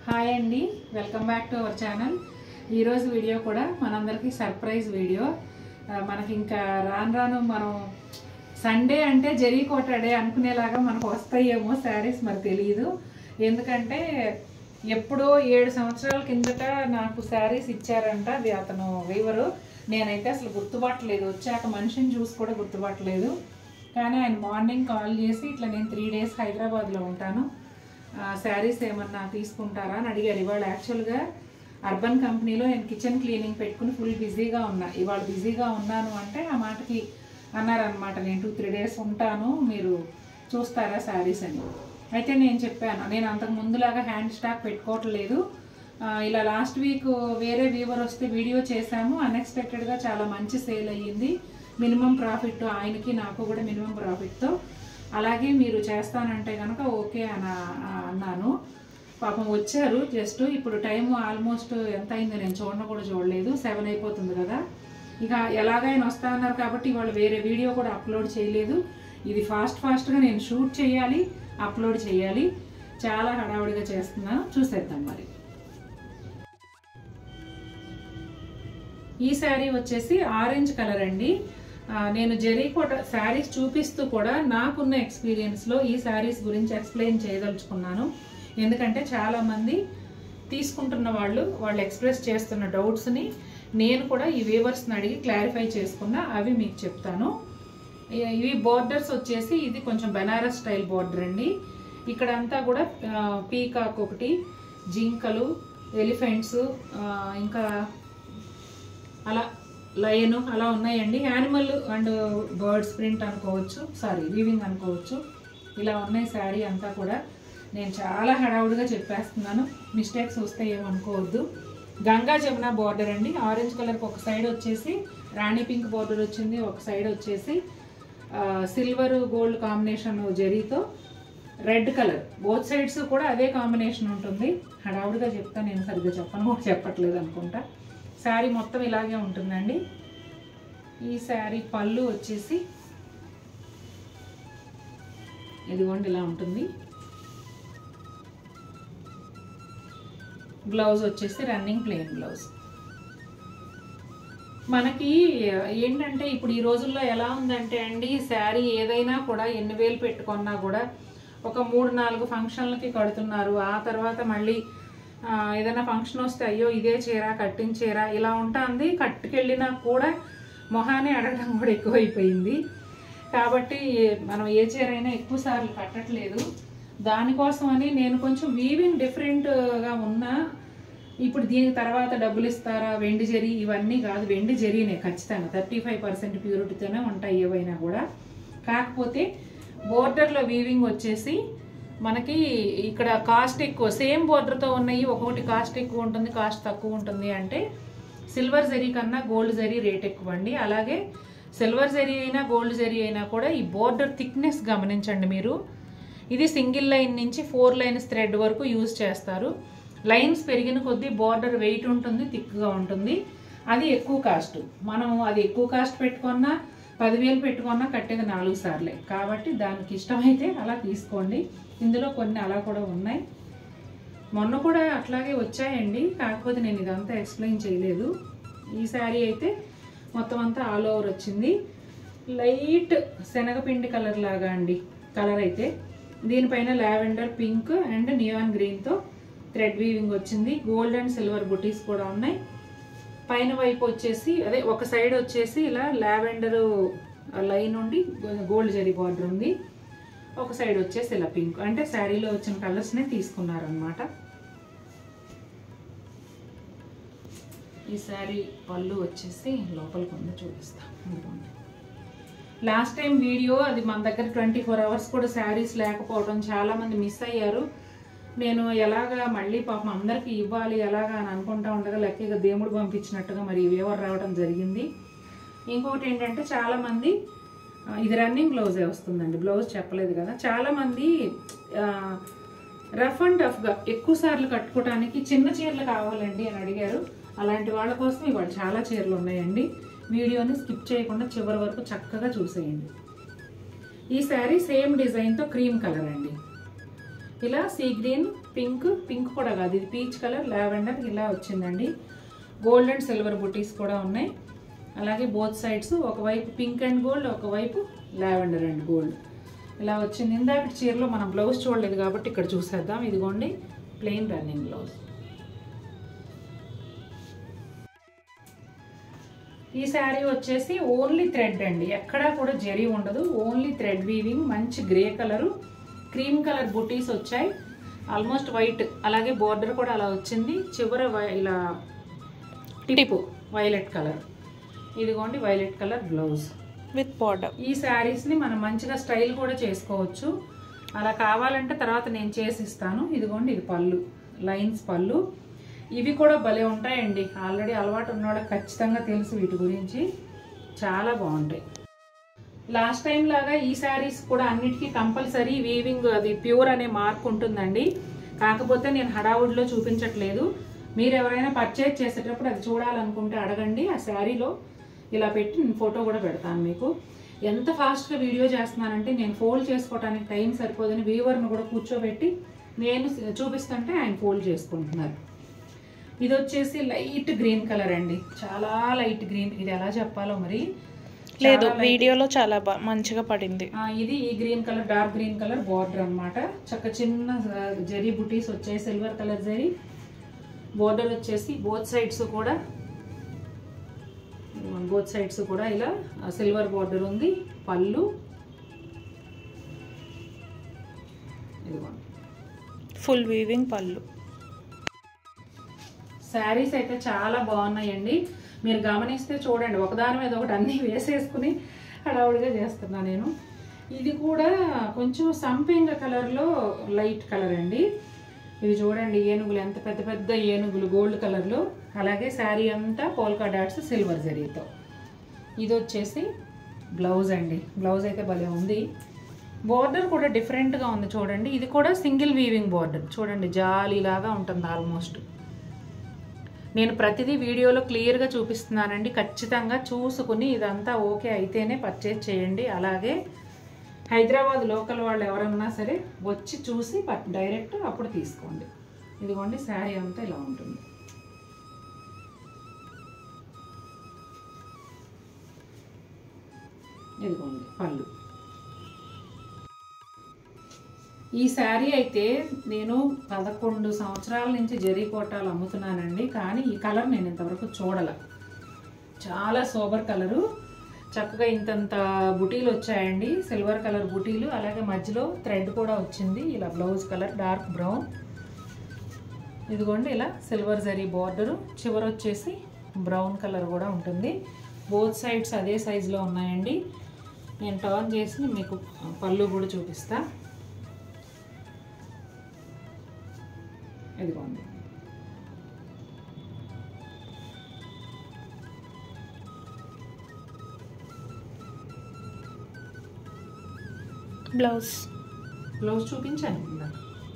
Hi అండి welcome back to our channel ఈరోజు video కూడా మనందరికీ సర్ప్రైజ్ వీడియో ఆ, మనకి ఇంకా రాను రాను మనం సండే అంటే జరీ కొట్టాడే అనుకునేలాగా మనకు వస్తాయేమో శారీస్ మరి తెలియదు ఎందుకంటే ఎప్పుడో ఏడు సంవత్సరాల కిందట నాకు శారీస్ ఇచ్చారంట అది అతను వీవరు నేనైతే అసలు గుర్తుపట్టలేదు వచ్చాక మనిషిని చూసి కూడా గుర్తుపట్టలేదు కానీ ఆయన మార్నింగ్ కాల్ చేసి ఇట్లా నేను త్రీ డేస్ హైదరాబాద్లో ఉంటాను శారీస్ ఏమన్నా తీసుకుంటారా అని అడిగారు ఇవాళ యాక్చువల్గా అర్బన్ కంపెనీలో నేను కిచెన్ క్లీనింగ్ పెట్టుకుని ఫుల్ బిజీగా ఉన్నా ఇవాళ బిజీగా ఉన్నాను అంటే ఆ మాటకి అన్నారనమాట నేను టూ త్రీ డేస్ ఉంటాను మీరు చూస్తారా శారీస్ అని అయితే నేను చెప్పాను నేను అంతకు ముందులాగా హ్యాండ్ స్టాక్ పెట్టుకోవట్లేదు ఆ, ఇలా లాస్ట్ వీక్ వేరే వీవర్ వస్తే వీడియో చేశాము అన్ఎక్స్పెక్టెడ్గా చాలా మంచి సేల్ అయ్యింది మినిమం ప్రాఫిట్ ఆయనకి నాకు కూడా మినిమం ప్రాఫిట్తో అలాగే మీరు చేస్తానంటే కనుక ఓకే అని అన్నాను పాపం వచ్చారు జస్ట్ ఇప్పుడు టైం ఆల్మోస్ట్ ఎంత అయిందో నేను చూడను కూడా చూడలేదు సెవెన్ అయిపోతుంది కదా ఇక ఎలాగైనా వస్తా అన్నారు కాబట్టి ఇవాళ వేరే వీడియో కూడా అప్లోడ్ చేయలేదు ఇది ఫాస్ట్ ఫాస్ట్గా నేను షూట్ చేయాలి అప్లోడ్ చేయాలి చాలా హడావుడిగా చేస్తున్నాను చూసేద్దాం మరి ఈ శారీ వచ్చేసి ఆరెంజ్ కలర్ అండి ఆ, నేను జరీకోట శారీస్ చూపిస్తూ కూడా నాకున్న ఎక్స్పీరియన్స్లో ఈ శారీస్ గురించి ఎక్స్ప్లెయిన్ చేయదలుచుకున్నాను ఎందుకంటే చాలామంది తీసుకుంటున్న వాళ్ళు వాళ్ళు ఎక్స్ప్రెస్ చేస్తున్న డౌట్స్ని నేను కూడా ఈ వేవర్స్ని అడిగి క్లారిఫై చేసుకున్నా అవి మీకు చెప్తాను ఇ- ఇవి బోర్డర్స్ వచ్చేసి ఇది కొంచెం బెనారస్ స్టైల్ బోర్డర్ అండి ఇక్కడ అంతా కూడా ఆ, పీకాక్ ఒకటి జింకలు ఎలిఫెంట్స్ ఆ, ఇంకా అలా లయన్ అలా ఉన్నాయండి యానిమల్ అండ్ బర్డ్స్ ప్రింట్ అనుకోవచ్చు సారీ వీవింగ్ అనుకోవచ్చు ఇలా ఉన్నాయి శారీ అంతా కూడా నేను చాలా హడావుడిగా చెప్పేస్తున్నాను మిస్టేక్స్ వస్తే ఏమనుకోవద్దు గంగా జమున బార్డర్ అండి ఆరెంజ్ కలర్కి ఒక సైడ్ వచ్చేసి రాణి పింక్ బార్డర్ వచ్చింది ఒక సైడ్ వచ్చేసి సిల్వర్ గోల్డ్ కాంబినేషన్ జరీతో రెడ్ కలర్ బోత్ సైడ్స్ కూడా అదే కాంబినేషన్ ఉంటుంది హడావుడిగా చెప్తా నేను సరిగ్గా చెప్పను కూడా చెప్పట్లేదు అనుకుంటా శారీ మొత్తం ఇలాగే ఉంటుందండి ఈ శారీ పళ్ళు వచ్చేసి ఇదిగోండి ఇలా ఉంటుంది బ్లౌజ్ వచ్చేసి రన్నింగ్ ప్లెయిన్ బ్లౌజ్ మనకి ఏంటంటే ఇప్పుడు ఈ రోజుల్లో ఎలా ఉందంటే అండి శారీ ఏదైనా కూడా ఎన్ని వేలు పెట్టుకున్నా కూడా ఒక మూడు నాలుగు ఫంక్షన్లకి కడుతున్నారు ఆ తర్వాత మళ్ళీ ఆ, ఏదైనా ఫంక్షన్ వస్తే అయ్యో ఇదే చీర కట్టిన చీర ఇలా ఉంటుంది కట్టుకెళ్ళినా కూడా మొహాన్ని అడగడం కూడా ఎక్కువైపోయింది కాబట్టి మనం ఏ చీర అయినా ఎక్కువ సార్లు కట్టట్లేదు దానికోసమని నేను కొంచెం వీవింగ్ డిఫరెంట్గా ఉన్నా ఇప్పుడు దీనికి తర్వాత డబ్బులు ఇస్తారా వెండి జరి ఇవన్నీ కాదు వెండి జరీనే ఖచ్చితంగా థర్టీ ఫైవ్ పర్సెంట్ ప్యూరిటీతోనే ఉంటాయి ఏవైనా కూడా కాకపోతే బోర్డర్లో వీవింగ్ వచ్చేసి మనకి ఇక్కడ కాస్ట్ ఎక్కువ సేమ్ బోర్డర్తో ఉన్నాయి ఒక్కొక్కటి కాస్ట్ ఎక్కువ ఉంటుంది కాస్ట్ తక్కువ ఉంటుంది అంటే సిల్వర్ జరీ కన్నా గోల్డ్ జరీ రేట్ ఎక్కువ అండి అలాగే సిల్వర్ జరీ అయినా గోల్డ్ జరీ అయినా కూడా ఈ బోర్డర్ థిక్నెస్ గమనించండి మీరు ఇది సింగిల్ లైన్ నుంచి ఫోర్ లైన్స్ థ్రెడ్ వరకు యూజ్ చేస్తారు లైన్స్ పెరిగిన కొద్దీ బార్డర్ వెయిట్ ఉంటుంది థిక్గా ఉంటుంది అది ఎక్కువ కాస్ట్ మనం అది ఎక్కువ కాస్ట్ పెట్టుకున్నా పదివేలు పెట్టుకున్నా కట్టేది నాలుగు సార్లే కాబట్టి దానికి ఇష్టమైతే అలా తీసుకోండి ఇందులో కొన్ని అలా కూడా ఉన్నాయి మొన్న కూడా అట్లాగే వచ్చాయండి కాకపోతే నేను ఇదంతా ఎక్స్ప్లెయిన్ చేయలేదు ఈ శారీ అయితే మొత్తం అంతా ఆల్ ఓవర్ వచ్చింది లైట్ శనగపిండి కలర్ లాగా అండి కలర్ అయితే దీనిపైన లావెండర్ పింక్ అండ్ నియాన్ గ్రీన్తో థ్రెడ్ వీవింగ్ వచ్చింది గోల్డ్ అండ్ సిల్వర్ బుటీస్ కూడా ఉన్నాయి పైన వైపు వచ్చేసి అదే ఒక సైడ్ వచ్చేసి ఇలా లావెండర్ లైన్ ఉండి గోల్డ్ జరీ బార్డర్ ఉంది ఒక సైడ్ వచ్చేసి ఇలా పింక్ అంటే శారీలో వచ్చిన కలర్స్నే తీసుకున్నారనమాట ఈ శారీ పళ్ళు వచ్చేసి లోపలికి ఉంది చూపిస్తాం ఇదిగోండి. లాస్ట్ టైం వీడియో అది మన దగ్గర ట్వంటీ ఫోర్ అవర్స్ కూడా శారీస్ లేకపోవడం చాలామంది మిస్ అయ్యారు నేను ఎలాగా మళ్ళీ పాపం అందరికీ ఇవ్వాలి ఎలాగా అని అనుకుంటా ఉండగా లక్కీగా దేవుడు పంపించినట్టుగా మరి వేవర్ రావడం జరిగింది ఇంకొకటి ఏంటంటే చాలామంది ఆ, ఇది రన్నింగ్ బ్లౌజే వస్తుందండి బ్లౌజ్ చెప్పలేదు కదా చాలామంది రఫ్ అండ్ టఫ్గా ఎక్కువ సార్లు కట్టుకోవడానికి చిన్న చీరలు కావాలండి అని అడిగారు అలాంటి వాళ్ళ కోసం ఇవాళ చాలా చీరలు ఉన్నాయండి వీడియోని స్కిప్ చేయకుండా చివరి వరకు చక్కగా చూసేయండి ఈ శారీ సేమ్ డిజైన్తో క్రీమ్ కలర్ అండి ఇలా సీ గ్రీన్ పింక్ పింక్ కూడా కాదు ఇది పీచ్ కలర్ లావెండర్ ఇలా వచ్చిందండి గోల్డ్ అండ్ సిల్వర్ బుటీస్ కూడా ఉన్నాయి అలాగే బోత్ సైడ్స్ ఒకవైపు పింక్ అండ్ గోల్డ్ ఒకవైపు లావెండర్ అండ్ గోల్డ్ ఇలా వచ్చింది ఇందాక చీరలో మనం బ్లౌజ్ చూడలేదు కాబట్టి ఇక్కడ చూసేద్దాం ఇదిగోండి ప్లెయిన్ రన్నింగ్ బ్లౌజ్ ఈ శారీ వచ్చేసి ఓన్లీ థ్రెడ్ అండి ఎక్కడా కూడా జరీ ఉండదు ఓన్లీ థ్రెడ్ వీవింగ్ మంచి grey colour cream colour butis వచ్చాయి ఆల్మోస్ట్ వైట్ అలాగే బోర్డర్ కూడా అలా వచ్చింది చివర వై- ఇలా టిపు వైలెట్ కలర్ ఇదిగోండి violet colour blouse with border ఈ శారీస్ని మనం మంచిగా స్టైల్ కూడా చేసుకోవచ్చు అలా కావాలంటే తర్వాత నేను చేసి ఇస్తాను ఇదిగోండి ఇది పళ్ళు లైన్స్ పళ్ళు ఇవి కూడా భలే ఉంటాయండి ఆల్రెడీ అలవాటు ఉన్నవాళ్ళకి ఖచ్చితంగా తెలుసు వీటి గురించి చాలా బాగుంటాయి లాస్ట్ టైం లాగా ఈ శారీస్ కూడా అన్నిటికీ కంపల్సరీ వీవింగ్ అది ప్యూర్ అనే మార్క్ ఉంటుందండి కాకపోతే నేను హడావుడిలో చూపించట్లేదు మీరు ఎవరైనా పర్చేజ్ చేసేటప్పుడు అది చూడాలనుకుంటే అడగండి ఆ శారీలో ఇలా పెట్టి నేను ఫోటో కూడా పెడతాను మీకు ఎంత ఫాస్ట్గా వీడియో చేస్తున్నానంటే నేను ఫోల్డ్ చేసుకోవడానికి టైం సరిపోదని వీవర్ను కూడా కూర్చోబెట్టి నేను చూపిస్తుంటే ఆయన ఫోల్డ్ చేసుకుంటున్నారు ఇది వచ్చేసి లైట్ గ్రీన్ కలర్ అండి చాలా లైట్ గ్రీన్ ఇది ఎలా చెప్పాలో మరి లేదు చాలా light- వీడియోలో చాలా బా మంచిగా పడింది ఆ, ఇది ఈ green colour dark green colour border అన్నమాట చక్క చిన్న ఆ, జరీ బుటీస్ వచ్చాయి సిల్వర్ కలర్ జరీ బోర్డర్ వచ్చేసి బోత్ సైడ్స్ కూడా బోత్ సైడ్స్ కూడా ఇలా సిల్వర్ బార్డర్ ఉంది పళ్ళు ఇదిగోండి ఫుల్ వీవింగ్ పళ్ళు శారీస్ అయితే చాలా బాగున్నాయండి మీరు గమనిస్తే చూడండి ఒకదాని మీద ఒకటి అన్నీ వేసేసుకుని హడావుడిగా చేస్తున్నా నేను ఇది కూడా కొంచెం సంపింగ కలర్లో లైట్ కలర్ అండి ఇవి చూడండి ఏనుగులు ఎంత పెద్ద పెద్ద ఏనుగులు గోల్డ్ కలర్లో అలాగే శారీ అంతా పోల్కా డాట్స్ సిల్వర్ జరీతో ఇది వచ్చేసి బ్లౌజ్ అండి బ్లౌజ్ అయితే భలే ఉంది బోర్డర్ కూడా డిఫరెంట్గా ఉంది చూడండి ఇది కూడా సింగిల్ వీవింగ్ బోర్డర్ చూడండి జాలీలాగా ఉంటుంది ఆల్మోస్ట్ నేను ప్రతిదీ వీడియోలో క్లియర్గా చూపిస్తున్నానండి ఖచ్చితంగా చూసుకుని ఇదంతా ఓకే అయితేనే పర్చేజ్ చేయండి అలాగే హైదరాబాద్ లోకల్ వాళ్ళు ఎవరన్నా సరే వచ్చి చూసి ప- డైరెక్ట్ అప్పుడు తీసుకోండి ఇదిగోండి శారీ అంతా ఇలా ఉంటుంది ఇదిగోండి పళ్ళు ఈ శారీ అయితే నేను పదకొండు సంవత్సరాల నుంచి జరీ కోటాలు అమ్ముతున్నానండి కానీ ఈ కలర్ నేను ఇంతవరకు చూడల చాలా సోబర్ కలరు చక్కగా ఇంతంత బుటీలు వచ్చాయండి సిల్వర్ కలర్ బుటీలు అలాగే మధ్యలో థ్రెడ్ కూడా వచ్చింది ఇలా బ్లౌజ్ కలర్ డార్క్ బ్రౌన్ ఇదిగోండి ఇలా సిల్వర్ జరీ బార్డరు చివర వచ్చేసి బ్రౌన్ కలర్ కూడా ఉంటుంది బోత్ సైడ్స్ అదే సైజులో ఉన్నాయండి నేను టర్న్ చేసి మీకు పళ్ళు కూడా చూపిస్తా ఇదిగోండి బ్లౌజ్ బ్లౌజ్ చూపించాను ఇందాక.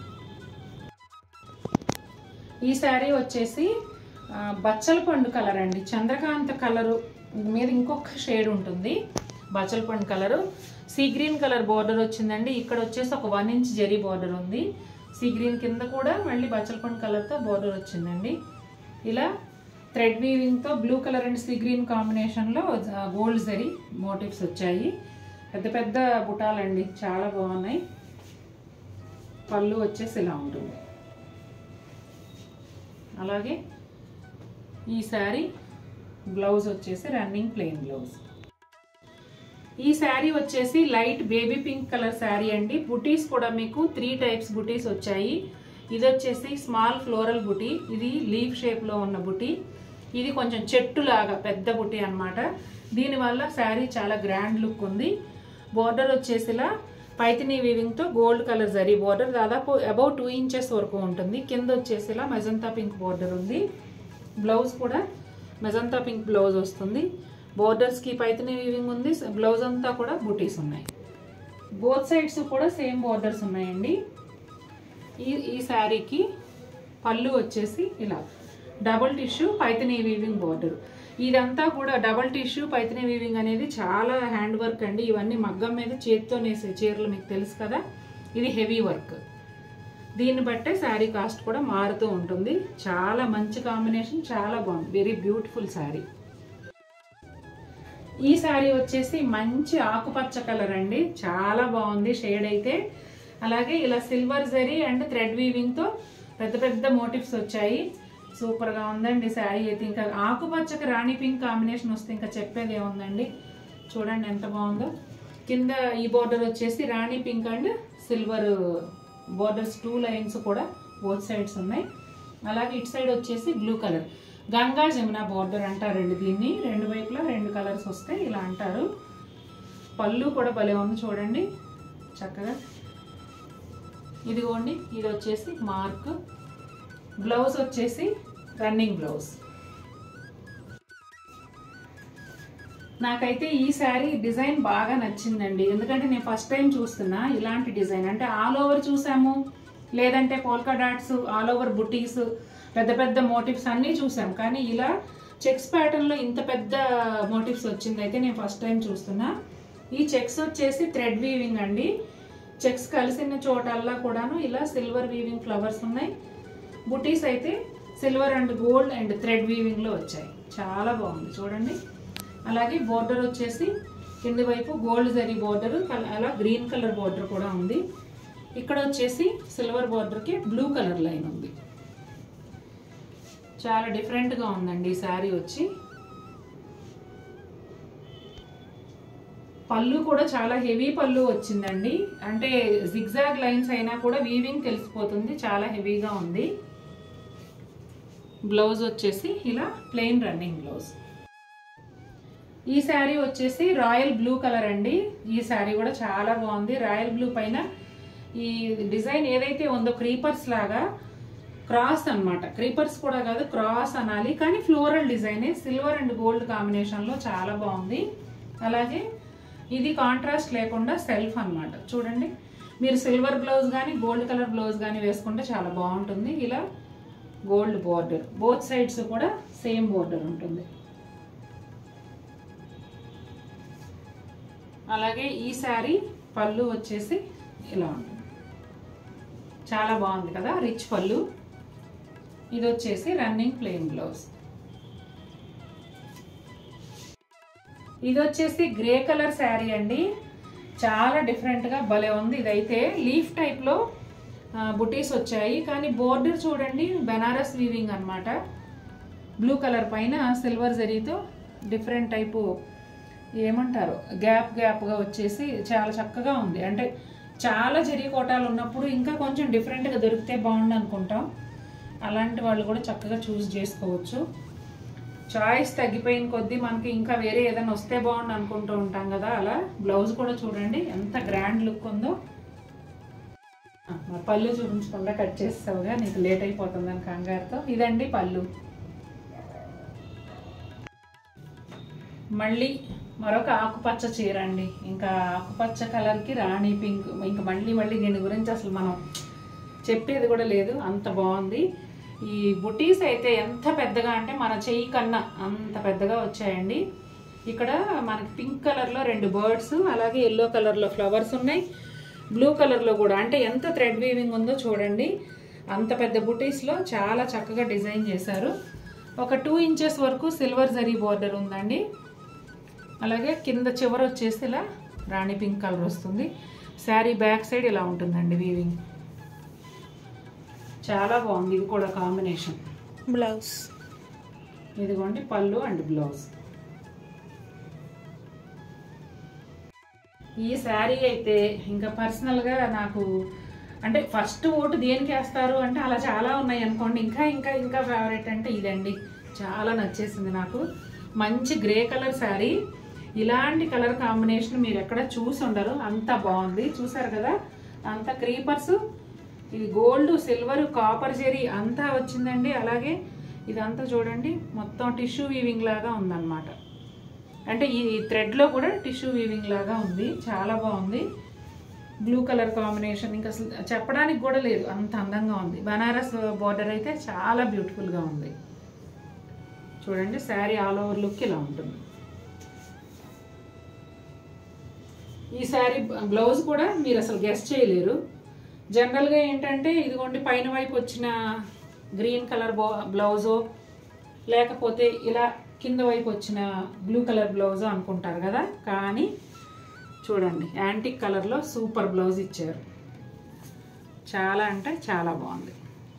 ఈ శారీ వచ్చేసి ఆ, బచ్చల పండు కలర్ అండి చంద్రకాంత కలరు మీద ఇంకొక షేడ్ ఉంటుంది బచ్చల పండు colour sea green colour border వచ్చిందండి ఇక్కడ వచ్చేసి ఒక వన్ ఇంచ్ జరీ బార్డర్ ఉంది సీ గ్రీన్ కింద కూడా మళ్ళీ బచ్చల పండు కలర్తో బార్డర్ వచ్చిందండి ఇలా థ్రెడ్ వీవింగ్తో blue colour and sea green కాంబినేషన్లో గోల్డ్ జరీ మోటివ్స్ వచ్చాయి పెద్ద పెద్ద బుటాలండి చాలా బాగున్నాయి పళ్ళు వచ్చేసి ఇలా ఉంటుంది అలాగే ఈ శారీ బ్లౌజ్ వచ్చేసి రన్నింగ్ ప్లెయిన్ బ్లౌజ్ ఈ శారీ వచ్చేసి light baby pink colour saree అండి బుటీస్ కూడా మీకు త్రీ టైప్స్ బుటీస్ వచ్చాయి ఇది వచ్చేసి స్మాల్ ఫ్లోరల్ బుటీ ఇది లీఫ్ షేప్లో ఉన్న బుటీ ఇది కొంచెం చెట్టు లాగా పెద్ద బుటీ అనమాట దీనివల్ల శారీ చాలా గ్రాండ్ లుక్ ఉంది బోర్డర్ వచ్చేసిలా పైతిని వీవింగ్తో గోల్డ్ కలర్ జరీ బోర్డర్ దాదాపు అబౌవ్ టూ ఇంచెస్ వరకు ఉంటుంది కింద వచ్చేసిలా మెజంతా పింక్ బోర్డర్ ఉంది బ్లౌజ్ కూడా మెజంతా పింక్ బ్లౌజ్ వస్తుంది బోర్డర్స్కి పైతిని వీవింగ్ ఉంది బ్లౌజ్ అంతా కూడా బుటీస్ ఉన్నాయి బోత్ సైడ్స్ కూడా సేమ్ బోర్డర్స్ ఉన్నాయండి ఈ ఈ శారీకి పళ్ళు వచ్చేసి ఇలా double tissue Paithani weaving border ఇదంతా కూడా డబుల్ టిష్యూ పైతనీ వీవింగ్ అనేది చాలా హ్యాండ్ వర్క్ అండి ఇవన్నీ మగ్గం మీద చేతితో నేసే చీరలు మీకు తెలుసు కదా ఇది హెవీ వర్క్ దీన్ని బట్టే శారీ కాస్ట్ కూడా మారుతూ ఉంటుంది చాలా మంచి కాంబినేషన్ చాలా బాగుంది వెరీ బ్యూటిఫుల్ శారీ ఈ శారీ వచ్చేసి మంచి ఆకుపచ్చ కలర్ అండి చాలా బాగుంది షేడ్ అయితే అలాగే ఇలా సిల్వర్ జరీ అండ్ థ్రెడ్ వీవింగ్తో పెద్ద పెద్ద మోటివ్స్ వచ్చాయి సూపర్గా ఉందండి శారీ అయితే ఇంకా ఆకుపచ్చకి రాణి పింక్ కాంబినేషన్ వస్తే ఇంకా చెప్పేది ఏముందండి చూడండి ఎంత బాగుందో కింద ఈ బోర్డర్ వచ్చేసి rani pink and silver borders two lines కూడా బోత్ సైడ్స్ ఉన్నాయి అలాగే ఇటు సైడ్ వచ్చేసి blue colour Ganga Jamuna border అంటారండి దీన్ని రెండు వైపులా రెండు కలర్స్ వస్తాయి ఇలా అంటారు పళ్ళు కూడా భలే ఉంది చూడండి చక్కగా ఇదిగోండి ఇది వచ్చేసి మార్క్ బ్లౌజ్ వచ్చేసి రన్నింగ్ బ్లౌజ్ నాకైతే ఈ శారీ డిజైన్ బాగా నచ్చిందండి ఎందుకంటే నేను ఫస్ట్ టైం చూస్తున్నా ఇలాంటి డిజైన్ అంటే ఆల్ ఓవర్ చూసాము లేదంటే పోల్కా డాట్స్ ఆల్ ఓవర్ బుటీస్ పెద్ద పెద్ద మోటివ్స్ అన్నీ చూసాం కానీ ఇలా చెక్స్ ప్యాటర్న్లో ఇంత పెద్ద మోటివ్స్ వచ్చింది అయితే నేను ఫస్ట్ టైం చూస్తున్నా ఈ చెక్స్ వచ్చేసి థ్రెడ్ వీవింగ్ అండి చెక్స్ కలిసిన చోటల్లా కూడాను ఇలా సిల్వర్ వీవింగ్ ఫ్లవర్స్ ఉన్నాయి బుటీస్ అయితే silver and gold and thread వీవింగ్లో వచ్చాయి చాలా బాగుంది చూడండి అలాగే బోర్డర్ వచ్చేసి కింది వైపు గోల్డ్ జరీ బోర్డర్ అలా గ్రీన్ కలర్ బోర్డర్ కూడా ఉంది ఇక్కడ వచ్చేసి సిల్వర్ బోర్డర్కి బ్లూ కలర్ లైన్ ఉంది చాలా డిఫరెంట్గా ఉందండి ఈ శారీ వచ్చి పళ్ళు కూడా చాలా హెవీ పళ్ళు వచ్చిందండి అంటే జిగ్జాగ్ లైన్స్ అయినా కూడా వీవింగ్ తెలిసిపోతుంది చాలా హెవీగా ఉంది బ్లౌజ్ వచ్చేసి ఇలా ప్లెయిన్ రన్నింగ్ బ్లౌజ్ ఈ శారీ వచ్చేసి రాయల్ బ్లూ కలర్ అండి ఈ శారీ కూడా చాలా బాగుంది రాయల్ బ్లూ పైన ఈ డిజైన్ ఏదైతే ఉందో క్రీపర్స్ లాగా క్రాస్ అన్నమాట క్రీపర్స్ కూడా కాదు క్రాస్ అనాలి కానీ ఫ్లోరల్ డిజైనే సిల్వర్ అండ్ గోల్డ్ కాంబినేషన్లో చాలా బాగుంది అలాగే ఇది కాంట్రాస్ట్ లేకుండా సెల్ఫ్ అన్నమాట చూడండి మీరు సిల్వర్ బ్లౌజ్ కానీ గోల్డ్ కలర్ బ్లౌజ్ కానీ వేసుకుంటే చాలా బాగుంటుంది ఇలా గోల్డ్ బోర్డర్ బోత్ సైడ్స్ కూడా సేమ్ బోర్డర్ ఉంటుంది అలాగే ఈ శారీ పళ్ళు వచ్చేసి ఇలా ఉంటుంది చాలా బాగుంది కదా రిచ్ పళ్ళు ఇది వచ్చేసి రన్నింగ్ ప్లెయిన్ బ్లౌజ్ ఇది వచ్చేసి గ్రే కలర్ శారీ అండి చాలా డిఫరెంట్గా భలే ఉంది ఇదైతే లీఫ్ టైప్లో బుటీస్ వచ్చాయి కానీ బోర్డర్ చూడండి బెనారస్ వీవింగ్ అన్నమాట బ్లూ కలర్ పైన సిల్వర్ జరీతో డిఫరెంట్ టైపు ఏమంటారు గ్యాప్ గ్యాప్గా వచ్చేసి చాలా చక్కగా ఉంది అంటే చాలా జరీ కోటాలు ఉన్నప్పుడు ఇంకా కొంచెం డిఫరెంట్గా దొరికితే బాగుండు అనుకుంటాం అలాంటి వాళ్ళు కూడా చక్కగా చూస్ చేసుకోవచ్చు చాయిస్ తగ్గిపోయిన కొద్దీ మనకి ఇంకా వేరే ఏదైనా వస్తే బాగుండు అనుకుంటూ ఉంటాం కదా అలా బ్లౌజ్ కూడా చూడండి ఎంత గ్రాండ్ లుక్ ఉందో ఆ, మరి పళ్ళు చూపించకుండా కట్ చేస్తావుగా నీకు లేట్ అయిపోతుందని కంగారుతో ఇదండి పళ్ళు మళ్ళీ మరొక ఆకుపచ్చ చీర అండి ఇంకా ఆకుపచ్చ కలర్కి రాణి పింక్ ఇంకా మళ్ళీ మళ్ళీ దీని గురించి అసలు మనం చెప్పేది కూడా లేదు అంత బాగుంది ఈ బుటీస్ అయితే ఎంత పెద్దగా అంటే మన చెయ్యి కన్నా అంత పెద్దగా వచ్చాయండి ఇక్కడ మనకి పింక్ కలర్లో రెండు బర్డ్స్ అలాగే ఎల్లో కలర్లో ఫ్లవర్స్ ఉన్నాయి బ్లూ కలర్లో కూడా అంటే ఎంత థ్రెడ్ వీవింగ్ ఉందో చూడండి అంత పెద్ద బుటీస్లో చాలా చక్కగా డిజైన్ చేశారు ఒక టూ ఇంచెస్ వరకు సిల్వర్ జరీ బార్డర్ ఉందండి అలాగే కింద చివర వచ్చేసి ఇలా రాణి పింక్ కలర్ వస్తుంది శారీ బ్యాక్ సైడ్ ఇలా ఉంటుందండి వీవింగ్ చాలా బాగుంది ఇది కూడా కాంబినేషన్ బ్లౌజ్ ఇదిగోండి పళ్ళు అండ్ బ్లౌజ్ ఈ శారీ అయితే ఇంకా పర్సనల్గా నాకు అంటే ఫస్ట్ ఓటు దేనికి వేస్తారు అంటే అలా చాలా ఉన్నాయి అనుకోండి ఇంకా ఇంకా ఇంకా ఫేవరెట్ అంటే ఇదండి చాలా నచ్చేసింది నాకు మంచి గ్రే కలర్ శారీ ఇలాంటి కలర్ కాంబినేషన్ మీరు ఎక్కడ చూసి ఉండరు అంత బాగుంది చూసారు కదా అంత క్రీపర్స్ ఇది గోల్డ్ సిల్వర్ కాపర్ జెరీ అంతా వచ్చిందండి అలాగే ఇదంతా చూడండి మొత్తం టిష్యూ వీవింగ్ లాగా ఉందన్నమాట అంటే ఈ థ్రెడ్లో కూడా టిష్యూ వీవింగ్ లాగా ఉంది చాలా బాగుంది బ్లూ కలర్ కాంబినేషన్ ఇంకా అసలు చెప్పడానికి కూడా లేదు అంత అందంగా ఉంది బనారస్ బార్డర్ అయితే చాలా బ్యూటిఫుల్గా ఉంది చూడండి శారీ ఆల్ ఓవర్ లుక్ ఇలా ఉంటుంది ఈ శారీ బ్లౌజ్ కూడా మీరు అసలు గెస్ట్ చేయలేరు జనరల్గా ఏంటంటే ఇదిగోండి పైన వైపు వచ్చిన గ్రీన్ కలర్ బో బ్లౌజో లేకపోతే ఇలా కింద వైపు వచ్చిన బ్లూ కలర్ బ్లౌజో అనుకుంటారు కదా కానీ చూడండి యాంటిక్ కలర్లో సూపర్ బ్లౌజ్ ఇచ్చారు చాలా అంటే చాలా బాగుంది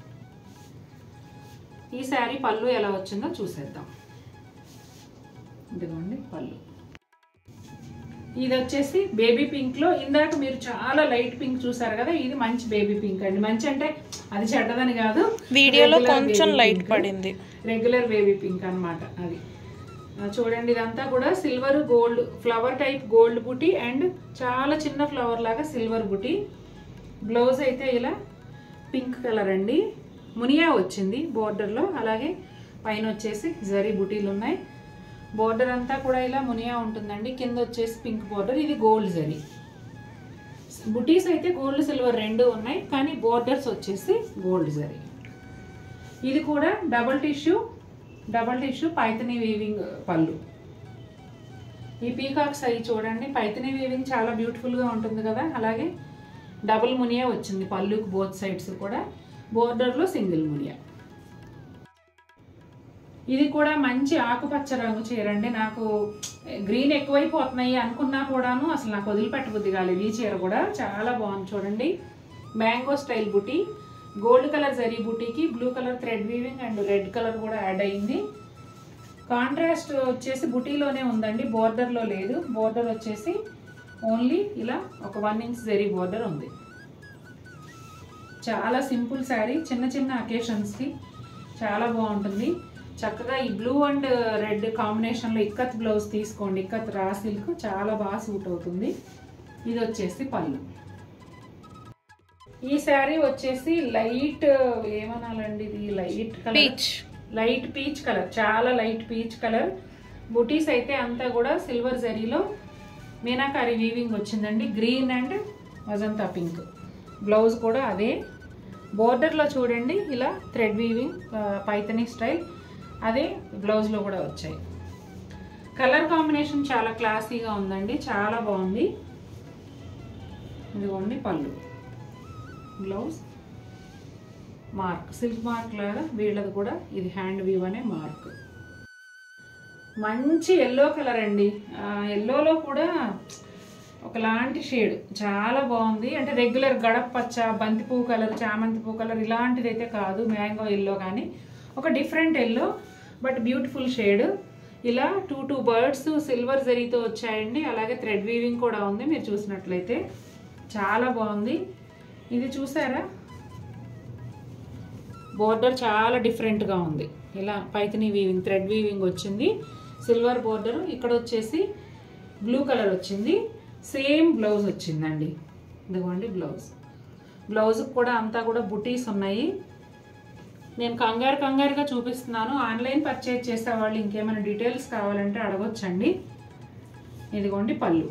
ఈ శారీ పళ్ళు ఎలా వచ్చిందో చూసేద్దాం ఇదిగోండి పళ్ళు ఇది వచ్చేసి బేబీ పింక్ లో ఇందాక మీరు చాలా లైట్ పింక్ చూసారు కదా ఇది మంచి బేబీ పింక్ అండి మంచి అంటే అది చెడ్డదని కాదు వీడియోలో Regular కొంచెం baby లైట్ pink. పడింది రెగ్యులర్ బేబీ పింక్ అన్నమాట అది ఆ, చూడండి ఇదంతా కూడా silver gold flower type gold buti and చాలా చిన్న ఫ్లవర్ లాగా సిల్వర్ బుటీ బ్లౌజ్ అయితే ఇలా పింక్ కలర్ అండి మునియా వచ్చింది బోర్డర్లో అలాగే పైన వచ్చేసి జరీ బుటీలు ఉన్నాయి బోర్డర్ అంతా కూడా ఇలా మునియా ఉంటుందండి కింద వచ్చేసి పింక్ బోర్డర్ ఇది గోల్డ్ జరీ బుటీస్ అయితే గోల్డ్ సిల్వర్ రెండు ఉన్నాయి కానీ బోర్డర్స్ వచ్చేసి గోల్డ్ జరీ ఇది కూడా double tissue double tissue Paithani weaving పళ్ళు ఈ పీకాక్స్ అవి చూడండి పైతని వీవింగ్ చాలా బ్యూటిఫుల్గా ఉంటుంది కదా అలాగే డబుల్ మునియా వచ్చింది పళ్ళుకి బోత్ సైడ్స్ కూడా బోర్డర్లో సింగిల్ మునియా ఇది కూడా మంచి ఆకుపచ్చ రంగు చీరండి నాకు గ్రీన్ ఎక్కువైపోతున్నాయి అనుకున్నా కూడాను అసలు నాకు వదిలిపెట్టబుద్ధి కాలేదు ఈ చీర కూడా చాలా బాగుంది చూడండి mango style buti gold colour zari బుటీకి blue colour thread weaving and red colour కూడా యాడ్ అయింది కాంట్రాస్ట్ వచ్చేసి బుటీలోనే ఉందండి బోర్డర్లో లేదు బోర్డర్ వచ్చేసి ఓన్లీ ఇలా ఒక వన్ ఇంచ్ జరీ బోర్డర్ ఉంది చాలా సింపుల్ శారీ చిన్న చిన్న అకేషన్స్కి చాలా బాగుంటుంది చక్కగా ఈ బ్లూ అండ్ రెడ్ కాంబినేషన్లో ఇక్కత్ బ్లౌజ్ తీసుకోండి ఇక్కత్ రా సిల్క్ చాలా బాగా సూట్ అవుతుంది ఇది వచ్చేసి పళ్ళు ఈ శారీ వచ్చేసి లైట్ ఏమనాలండి ఇది light colour peach light peach colour చాలా లైట్ పీచ్ కలర్ బుటీస్ అయితే అంతా కూడా సిల్వర్ జరీలో మీనాకారి వీవింగ్ వచ్చిందండి green and magenta pink blouse కూడా అదే బోర్డర్లో చూడండి ఇలా థ్రెడ్ వీవింగ్ పైతనీ స్టైల్ అదే బ్లౌజ్లో కూడా వచ్చాయి కలర్ కాంబినేషన్ చాలా క్లాసీగా ఉందండి చాలా బాగుంది ఇదిగోండి పళ్ళు బ్లౌజ్ మార్క్ సిల్క్ మార్క్ లాగా వీళ్ళది కూడా ఇది హ్యాండ్ వీవ్ అనే మార్క్ మంచి ఎల్లో కలర్ అండి ఎల్లోలో కూడా ఒకలాంటి షేడ్ చాలా బాగుంది అంటే రెగ్యులర్ గడప పచ్చ బంతి పువ్వు కలర్ చామంతి పువ్వు కలర్ ఇలాంటిది అయితే కాదు మ్యాంగో ఎల్లో కానీ ఒక different yellow but beautiful shade ఇలా టూ టూ బర్డ్స్ సిల్వర్ జరీతో వచ్చాయండి అలాగే థ్రెడ్ వీవింగ్ కూడా ఉంది మీరు చూసినట్లయితే చాలా బాగుంది ఇది చూసారా బోర్డర్ చాలా డిఫరెంట్గా ఉంది ఇలా పైతని వీవింగ్ థ్రెడ్ వీవింగ్ వచ్చింది సిల్వర్ బోర్డర్ ఇక్కడ వచ్చేసి బ్లూ కలర్ వచ్చింది సేమ్ బ్లౌజ్ వచ్చిందండి ఇదిగోండి బ్లౌజ్ బ్లౌజ్ కూడా అంతా కూడా బుటీస్ ఉన్నాయి నేను కంగారు కంగారుగా చూపిస్తున్నాను ఆన్లైన్ పర్చేజ్ చేసే వాళ్ళు ఇంకేమైనా డీటెయిల్స్ కావాలంటే అడగొచ్చండి ఇదిగోండి పళ్ళు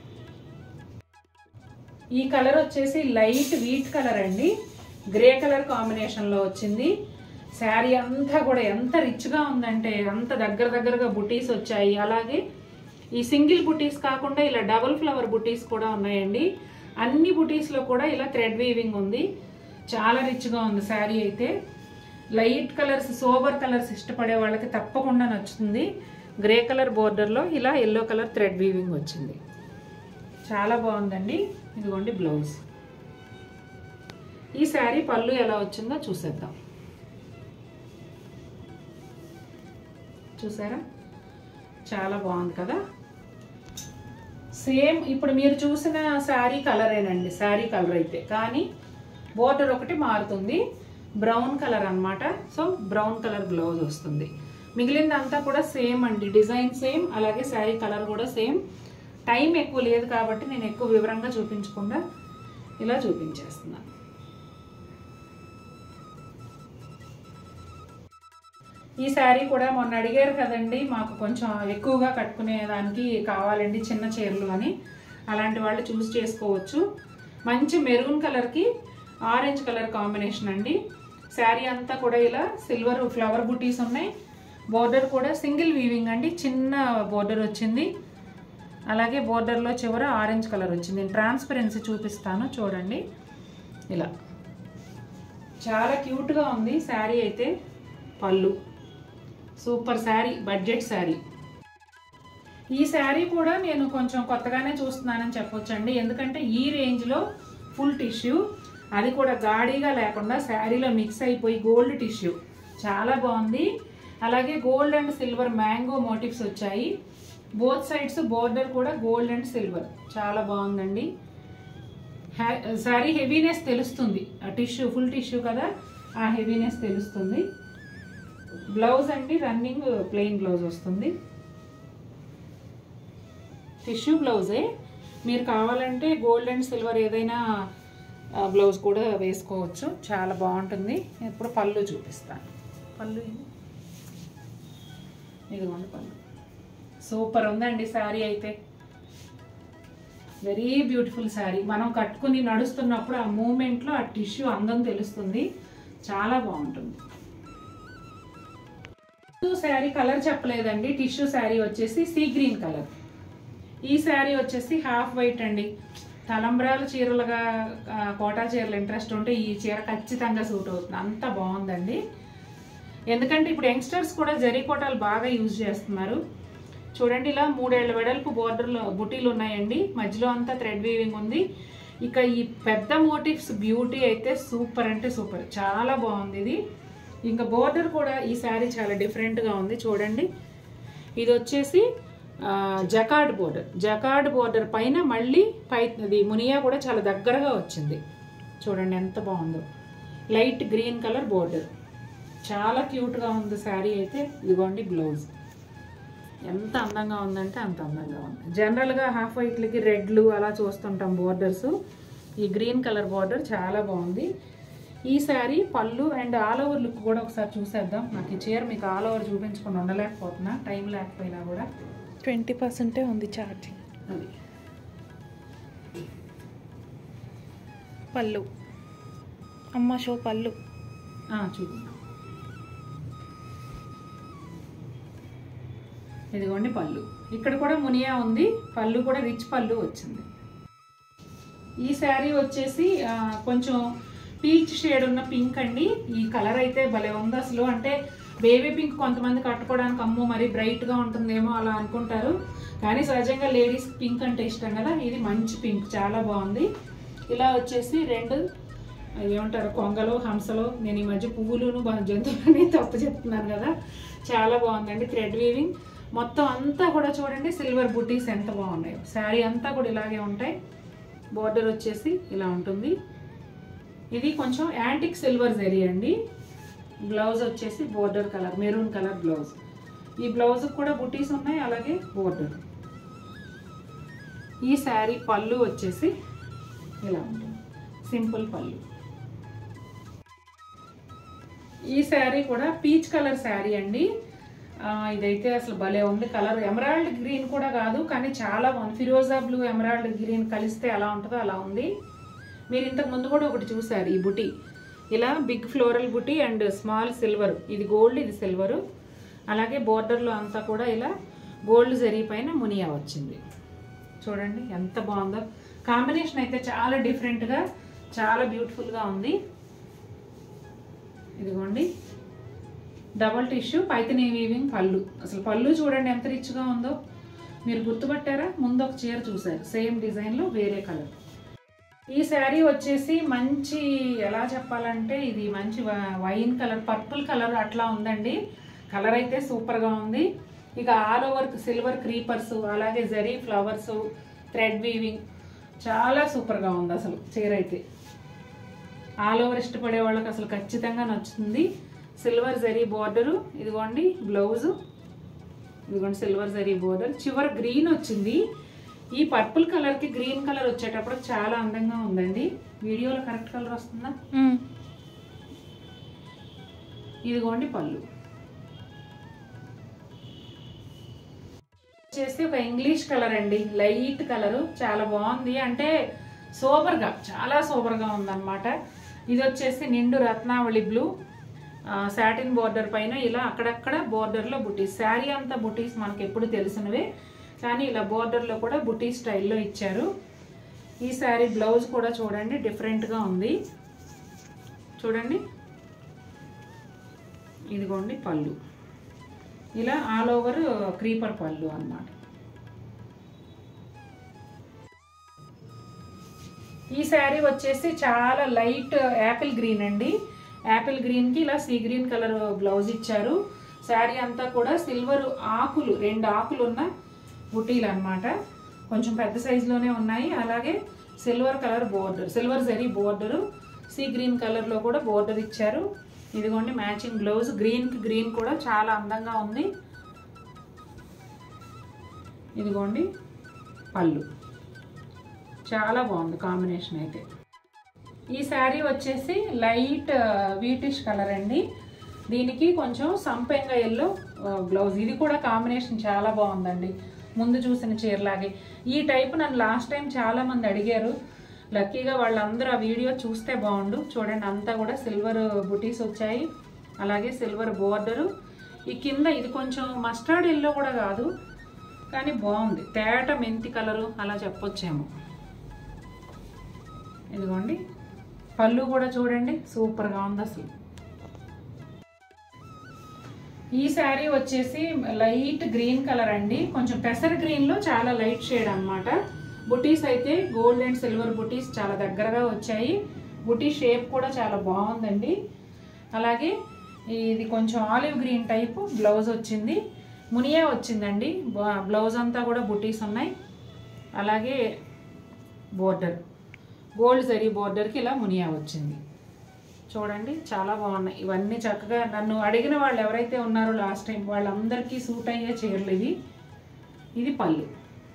ఈ కలర్ వచ్చేసి లైట్ వీట్ కలర్ అండి గ్రే కలర్ కాంబినేషన్లో వచ్చింది శారీ అంతా కూడా ఎంత రిచ్గా ఉందంటే అంత దగ్గర దగ్గరగా బుటీస్ వచ్చాయి అలాగే ఈ సింగిల్ బుటీస్ కాకుండా ఇలా డబుల్ ఫ్లవర్ బుటీస్ కూడా ఉన్నాయండి అన్ని బుటీస్లో కూడా ఇలా థ్రెడ్ వీవింగ్ ఉంది చాలా రిచ్గా ఉంది శారీ అయితే లైట్ కలర్స్ సోబర్ కలర్స్ ఇష్టపడే వాళ్ళకి తప్పకుండా నచ్చుతుంది గ్రే కలర్ బోర్డర్లో ఇలా ఎల్లో కలర్ థ్రెడ్ వీవింగ్ వచ్చింది చాలా బాగుందండి ఇదిగోండి బ్లౌజ్ ఈ శారీ పళ్ళు ఎలా వచ్చిందో చూసేద్దాం చూసారా చాలా బాగుంది కదా సేమ్ ఇప్పుడు మీరు చూసిన శారీ కలరేనండి శారీ కలర్ అయితే కానీ బోర్డర్ ఒకటి మారుతుంది బ్రౌన్ కలర్ అన్నమాట సో బ్రౌన్ కలర్ బ్లౌజ్ వస్తుంది మిగిలిందంతా కూడా సేమ్ అండి డిజైన్ సేమ్ అలాగే శారీ కలర్ కూడా సేమ్ టైం ఎక్కువ లేదు కాబట్టి నేను ఎక్కువ వివరంగా చూపించకుండా ఇలా చూపించేస్తున్నాను ఈ శారీ కూడా మొన్న అడిగారు కదండి మాకు కొంచెం ఎక్కువగా కట్టుకునే దానికి కావాలండి చిన్న చీరలు అని అలాంటి వాళ్ళు చూస్ చేసుకోవచ్చు మంచి మెరూన్ కలర్కి ఆరెంజ్ కలర్ కాంబినేషన్ అండి శారీ అంతా కూడా ఇలా సిల్వర్ ఫ్లవర్ బుటీస్ ఉన్నాయి బోర్డర్ కూడా సింగిల్ వీవింగ్ అండి చిన్న బోర్డర్ వచ్చింది అలాగే బోర్డర్లో చివర ఆరెంజ్ కలర్ వచ్చింది నేను ట్రాన్స్పరెన్సీ చూపిస్తాను చూడండి ఇలా చాలా క్యూట్గా ఉంది శారీ అయితే పళ్ళు సూపర్ శారీ బడ్జెట్ శారీ ఈ శారీ కూడా నేను కొంచెం కొత్తగానే చూస్తున్నానని చెప్పొచ్చండి ఎందుకంటే ఈ రేంజ్లో ఫుల్ టిష్యూ అది కూడా గాడిగా లేకుండా శారీలో మిక్స్ అయిపోయి గోల్డ్ టిష్యూ చాలా బాగుంది అలాగే gold and silver mango motifs వచ్చాయి బోత్ సైడ్స్ బోర్డర్ కూడా గోల్డ్ అండ్ సిల్వర్ చాలా బాగుందండి శారీ హెవీనెస్ తెలుస్తుంది ఆ టిష్యూ ఫుల్ టిష్యూ కదా ఆ హెవీనెస్ తెలుస్తుంది బ్లౌజ్ అండి రన్నింగ్ ప్లెయిన్ బ్లౌజ్ వస్తుంది టిష్యూ బ్లౌజే మీరు కావాలంటే గోల్డ్ అండ్ సిల్వర్ ఏదైనా ఆ, బ్లౌజ్ కూడా వేసుకోవచ్చు చాలా బాగుంటుంది ఇప్పుడు పళ్ళు చూపిస్తాను పళ్ళు ఇది. ఇదిగోండి పళ్ళు సూపర్ ఉందండి శారీ అయితే వెరీ బ్యూటిఫుల్ శారీ మనం కట్టుకుని నడుస్తున్నప్పుడు ఆ మూమెంట్లో ఆ టిష్యూ అందం తెలుస్తుంది చాలా బాగుంటుంది శారీ కలర్ చెప్పలేదండి టిష్యూ శారీ వచ్చేసి సీ గ్రీన్ కలర్ ఈ శారీ వచ్చేసి హాఫ్ వైట్ అండి తలంబ్రాల చీరలుగా ఆ, కోటా చీరలు ఇంట్రెస్ట్ ఉంటే ఈ చీర ఖచ్చితంగా సూట్ అవుతుంది అంత బాగుందండి ఎందుకంటే ఇప్పుడు యంగ్స్టర్స్ కూడా జరీ కోటాలు బాగా యూజ్ చేస్తున్నారు చూడండి ఇలా మూడేళ్ల వెడల్పు బోర్డర్లో బుటీలు ఉన్నాయండి మధ్యలో అంతా థ్రెడ్ వీవింగ్ ఉంది ఇక ఈ పెద్ద మోటివ్స్ బ్యూటీ అయితే సూపర్ అంటే సూపర్ చాలా బాగుంది ఇది ఇంకా బోర్డర్ కూడా ఈ శారీ చాలా డిఫరెంట్గా ఉంది చూడండి ఇది వచ్చేసి ఆ, జకార్డ్ బోర్డర్ జకార్డ్ బోర్డర్ పైన మళ్ళీ పై ఇది మునియా కూడా చాలా దగ్గరగా వచ్చింది చూడండి ఎంత బాగుందో లైట్ గ్రీన్ కలర్ బోర్డర్ చాలా క్యూట్గా ఉంది శారీ అయితే ఇదిగోండి బ్లౌజ్ ఎంత అందంగా ఉందంటే అంత అందంగా ఉంది జనరల్గా హాఫ్ వైట్లకి రెడ్లు అలా చూస్తుంటాం బోర్డర్స్ ఈ గ్రీన్ కలర్ బోర్డర్ చాలా బాగుంది ఈ శారీ పళ్ళు అండ్ ఆల్ ఓవర్ లుక్ కూడా ఒకసారి చూసేద్దాం నాకు ఈ చీర మీకు ఆల్ ఓవర్ చూపించుకొని ఉండలేకపోతున్నా టైం లేకపోయినా కూడా ట్వంటీ పర్సెంటే ఉంది ఛార్జింగ్ అది పళ్ళు అమ్మ షో పళ్ళు ఆ, చూపిద్దాం ఇదిగోండి పళ్ళు ఇక్కడ కూడా మునియా ఉంది పళ్ళు కూడా రిచ్ పళ్ళు వచ్చింది ఈ శారీ వచ్చేసి ఆ, కొంచెం పీచ్ షేడ్ ఉన్న పింక్ అండి ఈ కలర్ అయితే భలే ఉంది అసలు అంటే బేబీ పింక్ కొంతమంది కట్టుకోవడానికి అమ్మో మరి బ్రైట్గా ఉంటుందేమో అలా అనుకుంటారు కానీ సహజంగా లేడీస్ పింక్ అంటే ఇష్టం కదా ఇది మంచి పింక్ చాలా బాగుంది ఇలా వచ్చేసి రెండు ఏమంటారు కొంగలు హంసలు నేను ఈ మధ్య పువ్వులును బ- జంతువులని తప్పు చెప్తున్నాను కదా చాలా బాగుందండి థ్రెడ్ వీవింగ్ మొత్తం అంతా కూడా చూడండి సిల్వర్ బుటీస్ ఎంత బాగున్నాయో శారీ అంతా కూడా ఇలాగే ఉంటాయి బోర్డర్ వచ్చేసి ఇలా ఉంటుంది ఇది కొంచెం యాంటిక్ సిల్వర్ జరీ అండి బ్లౌజ్ వచ్చేసి border colour maroon colour blouse ఈ బ్లౌజ్ కూడా బుటీస్ ఉన్నాయి అలాగే బోర్డర్ ఈ శారీ పళ్ళు వచ్చేసి ఇలా ఉంటుంది సింపుల్ పళ్ళు ఈ శారీ కూడా పీచ్ కలర్ శారీ అండి ఆ, ఇదైతే అసలు భలే ఉంది కలర్ ఎమరాల్డ్ గ్రీన్ కూడా కాదు కానీ చాలా బాగుంది ఫిరోజా బ్లూ ఎమరాల్డ్ గ్రీన్ కలిస్తే ఎలా ఉంటుందో అలా ఉంది మీరు ఇంతకు ముందు కూడా ఒకటి చూసారు ఈ బుటీ ఇలా big floral buti and small silver ఇది గోల్డ్ ఇది సిల్వర్ అలాగే బోర్డర్లో అంతా కూడా ఇలా గోల్డ్ జరీ పైన మునియా వచ్చింది చూడండి ఎంత బాగుందో కాంబినేషన్ అయితే చాలా డిఫరెంట్గా చాలా బ్యూటిఫుల్గా ఉంది ఇదిగోండి డబల్ టిష్యూ పైతని వీవింగ్ పళ్ళు అసలు పళ్ళు చూడండి ఎంత రిచ్గా ఉందో మీరు గుర్తుపట్టారా ముందు ఒక చీర చూసారు సేమ్ డిజైన్లో వేరే కలర్ ఈ శారీ వచ్చేసి మంచి ఎలా చెప్పాలంటే ఇది మంచి వ- వైన్ కలర్ పర్పుల్ కలర్ అట్లా ఉందండి కలర్ అయితే సూపర్గా ఉంది ఇక ఆల్ ఓవర్ సిల్వర్ క్రీపర్స్ అలాగే జరీ ఫ్లవర్స్ థ్రెడ్ వీవింగ్ చాలా సూపర్గా ఉంది అసలు చీర అయితే ఆల్ ఓవర్ ఇష్టపడే వాళ్ళకి అసలు ఖచ్చితంగా నచ్చుతుంది సిల్వర్ జరీ బార్డరు ఇదిగోండి బ్లౌజు ఇదిగోండి సిల్వర్ జరీ బోర్డర్ చివరి గ్రీన్ వచ్చింది ఈ పర్పుల్ కలర్కి గ్రీన్ కలర్ వచ్చేటప్పుడు చాలా అందంగా ఉందండి వీడియోలో కరెక్ట్ కలర్ వస్తుందా ఇదిగోండి పళ్ళు వచ్చేసి ఒక ఇంగ్లీష్ కలర్ అండి లైట్ కలర్ చాలా బాగుంది అంటే సూపర్గా చాలా సూపర్గా ఉందన్నమాట ఇది వచ్చేసి నిండు రత్నావళి బ్లూ సాటిన్ బోర్డర్ పైన ఇలా అక్కడక్కడ బోర్డర్లో బుటీస్ శారీ అంతా బుటీస్ మనకి ఎప్పుడు తెలిసినవే కానీ ఇలా బోర్డర్లో కూడా బుటీ స్టైల్లో ఇచ్చారు ఈ శారీ బ్లౌజ్ కూడా చూడండి డిఫరెంట్గా ఉంది చూడండి ఇదిగోండి పళ్ళు ఇలా ఆల్ ఓవర్ క్రీపర్ పళ్ళు అన్నమాట ఈ శారీ వచ్చేసి చాలా లైట్ యాపిల్ గ్రీన్ అండి యాపిల్ గ్రీన్కి ఇలా సీ గ్రీన్ కలర్ బ్లౌజ్ ఇచ్చారు శారీ అంతా కూడా సిల్వర్ ఆకులు రెండు ఆకులు ఉన్న బుటీలు అన్నమాట కొంచెం పెద్ద సైజులోనే ఉన్నాయి అలాగే silver colour border silver zari border sea green కలర్లో కూడా బోర్డర్ ఇచ్చారు ఇదిగోండి మ్యాచింగ్ బ్లౌజ్ గ్రీన్కి గ్రీన్ కూడా చాలా అందంగా ఉంది ఇదిగోండి పళ్ళు చాలా బాగుంది కాంబినేషన్ అయితే ఈ శారీ వచ్చేసి లైట్ వీటిష్ కలర్ అండి దీనికి కొంచెం సంపెంగ ఎల్లో బ్లౌజ్ ఇది కూడా కాంబినేషన్ చాలా బాగుందండి ముందు చూసిన చీరలాగే ఈ టైప్ నన్ను లాస్ట్ టైం చాలా మంది అడిగారు లక్కీగా వాళ్ళందరూ ఆ వీడియో చూస్తే బాగుండు చూడండి అంతా కూడా సిల్వర్ బుటీస్ వచ్చాయి అలాగే సిల్వర్ బోర్డరు ఈ కింద ఇది కొంచెం మస్టర్డ్ ఎల్లో కూడా కాదు కానీ బాగుంది తేట మెంతి కలరు అలా చెప్పొచ్చేమో ఇదిగోండి పళ్ళు కూడా చూడండి సూపర్గా ఉంది అసలు ఈ శారీ వచ్చేసి లైట్ గ్రీన్ కలర్ అండి కొంచెం పెసర గ్రీన్లో చాలా లైట్ షేడ్ అన్నమాట బుటీస్ అయితే గోల్డ్ అండ్ సిల్వర్ బుటీస్ చాలా దగ్గరగా వచ్చాయి బుటీ షేప్ కూడా చాలా బాగుందండి అలాగే ఇది కొంచెం ఆలివ్ గ్రీన్ టైపు బ్లౌజ్ వచ్చింది మునియా వచ్చిందండి బ- బ్లౌజ్ అంతా కూడా బుటీస్ ఉన్నాయి అలాగే బోర్డర్ గోల్డ్ జరీ బోర్డర్కి ఇలా మునియా వచ్చింది చూడండి చాలా బాగున్నాయి ఇవన్నీ చక్కగా నన్ను అడిగిన వాళ్ళు ఎవరైతే ఉన్నారో లాస్ట్ టైం వాళ్ళందరికీ సూట్ అయ్యే చీరలు ఇవి ఇది పళ్ళు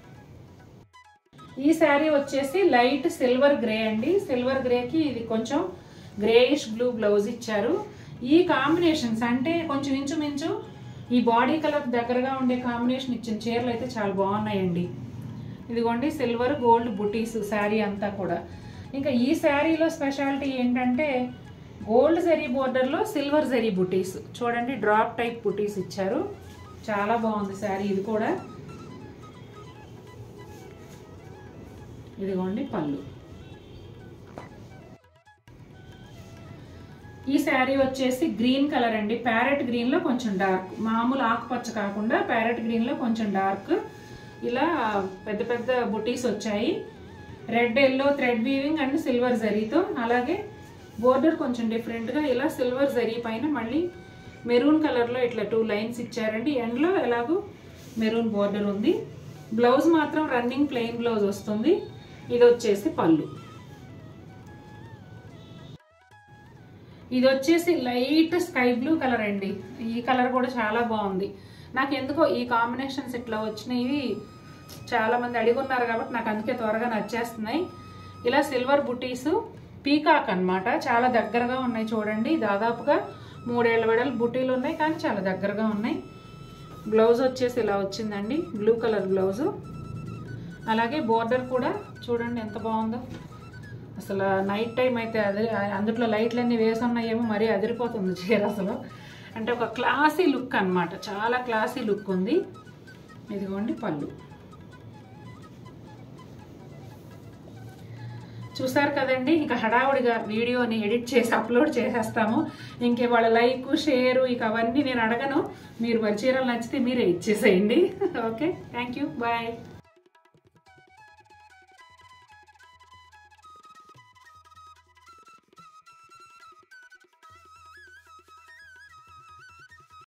ఈ శారీ వచ్చేసి లైట్ సిల్వర్ గ్రే అండి సిల్వర్ గ్రేకి ఇది కొంచెం గ్రేయిష్ బ్లూ బ్లౌజ్ ఇచ్చారు ఈ కాంబినేషన్స్ అంటే కొంచెం ఇంచుమించు ఈ బాడీ కలర్ దగ్గరగా ఉండే కాంబినేషన్ ఇచ్చిన చీరలు అయితే చాలా బాగున్నాయండి ఇదిగోండి సిల్వర్ గోల్డ్ బుటీస్ శారీ అంతా కూడా ఇంకా ఈ శారీలో స్పెషాలిటీ ఏంటంటే గోల్డ్ జరీ బోర్డర్లో సిల్వర్ జరీ బుటీస్ చూడండి డ్రాప్ టైప్ బుటీస్ ఇచ్చారు చాలా బాగుంది శారీ ఇది కూడా ఇదిగోండి పళ్ళు ఈ శారీ వచ్చేసి గ్రీన్ కలర్ అండి ప్యారెట్ గ్రీన్లో కొంచెం డార్క్ మామూలు ఆకుపచ్చ కాకుండా ప్యారెట్ గ్రీన్లో కొంచెం డార్క్ ఇలా పెద్ద పెద్ద బుటీస్ వచ్చాయి red yellow thread weaving and silver జరీతో అలాగే బోర్డర్ కొంచెం డిఫరెంట్గా ఇలా సిల్వర్ జరీ పైన మళ్ళీ మెరూన్ కలర్లో ఇట్లా టూ లైన్స్ ఇచ్చారండి ఎండ్లో ఎలాగో మెరూన్ బోర్డర్ ఉంది బ్లౌజ్ మాత్రం రన్నింగ్ ప్లెయిన్ బ్లౌజ్ వస్తుంది ఇది వచ్చేసి పళ్ళు ఇది వచ్చేసి లైట్ స్కై బ్లూ కలర్ అండి ఈ కలర్ కూడా చాలా బాగుంది నాకు ఎందుకో ఈ కాంబినేషన్స్ ఇట్లా వచ్చినాయి చాలా మంది అడిగున్నారు కాబట్టి నాకు అందుకే త్వరగా నచ్చేస్తున్నాయి ఇలా సిల్వర్ బుటీస్ పీకాక్ అన్నమాట చాలా దగ్గరగా ఉన్నాయి చూడండి దాదాపుగా మూడేళ్ల వెడలు బుటీలు ఉన్నాయి కానీ చాలా దగ్గరగా ఉన్నాయి బ్లౌజ్ వచ్చేసి ఇలా వచ్చిందండి బ్లూ కలర్ బ్లౌజు అలాగే బోర్డర్ కూడా చూడండి ఎంత బాగుందో అసలు నైట్ టైం అయితే అదే అందులో లైట్లన్నీ వేసి ఉన్నాయేమో మరీ అదిరిపోతుంది చీర అసలు అంటే ఒక క్లాసీ లుక్ అన్నమాట చాలా క్లాసీ లుక్ ఉంది ఇదిగోండి పళ్ళు చూసారు కదండి ఇంకా హడావుడిగా వీడియోని ఎడిట్ చేసి అప్లోడ్ చేసేస్తాము ఇంకే వాళ్ళ లైక్ షేరు ఇక అవన్నీ నేను అడగను మీరు మరి చీరలు నచ్చితే మీరే ఇచ్చేసేయండి ఓకే థ్యాంక్ యూ బాయ్